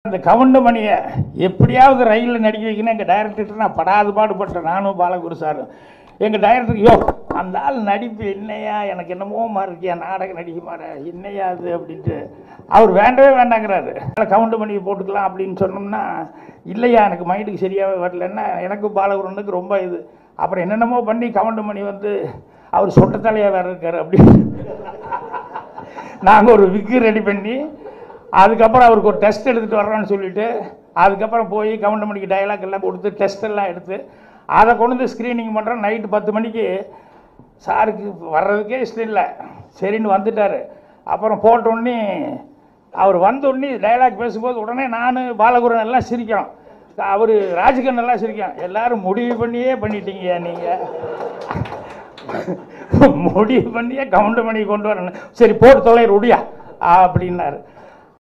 அந்த கவுண்டமணியை எப்படியாவது ரயிலில் நடிக்க வைக்கணும் எங்கள் டைரக்டர்கிட்ட நான் படாது பாடுபட்டேன் நானும் பாலகுரு சாரும் எங்கள் டைரக்டர் யோ அந்த ஆள் நடிப்பு என்னையா எனக்கு என்னமோ மாதிரி இருக்கியா நாடக நடிக்க மாற என்னையா அது அப்படின்ட்டு அவர் வேண்டவே வேண்டாங்கிறாரு கவுண்டமணியை போட்டுக்கலாம் அப்படின்னு சொன்னோம்னா இல்லையா எனக்கு மைண்டுக்கு சரியாகவே வரலன்னா எனக்கும் பாலகுருனுக்கு ரொம்ப இது அப்புறம் என்னென்னமோ பண்ணி கவுண்டமணி வந்து அவர் சொட்டத்தலையாக வேறு இருக்கார் அப்படின்னு நாங்கள் ஒரு விக்கு ரெடி பண்ணி அதுக்கப்புறம் அவருக்கு ஒரு டெஸ்ட் எடுத்துகிட்டு வர்றோன்னு சொல்லிட்டு அதுக்கப்புறம் போய் கவுண்ட் மணிக்கு டயலாக் எல்லாம் கொடுத்து டெஸ்ட் எல்லாம் எடுத்து அதை கொண்டு வந்து ஸ்க்ரீனிங் பண்ணுறோம் நைட்டு பத்து மணிக்கு சாருக்கு வர்றதுக்கே இஷ்டம் இல்லை சரின்னு வந்துட்டார் அப்புறம் போட்டோடனே அவர் வந்தோடனே டைலாக் பேசும்போது உடனே நான் பாலகுரன் எல்லாம் சிரிக்கிறோம் அவர் ராஜகன் எல்லாம் சிரிக்கிறோம் எல்லாரும் முடிவு பண்ணியே பண்ணிட்டீங்கய்யா நீங்கள் முடிவு பண்ணியே கவுண்ட் பண்ணி கொண்டு வரணும் சரி போட்டு தொலை ருடியா அப்படின்னாரு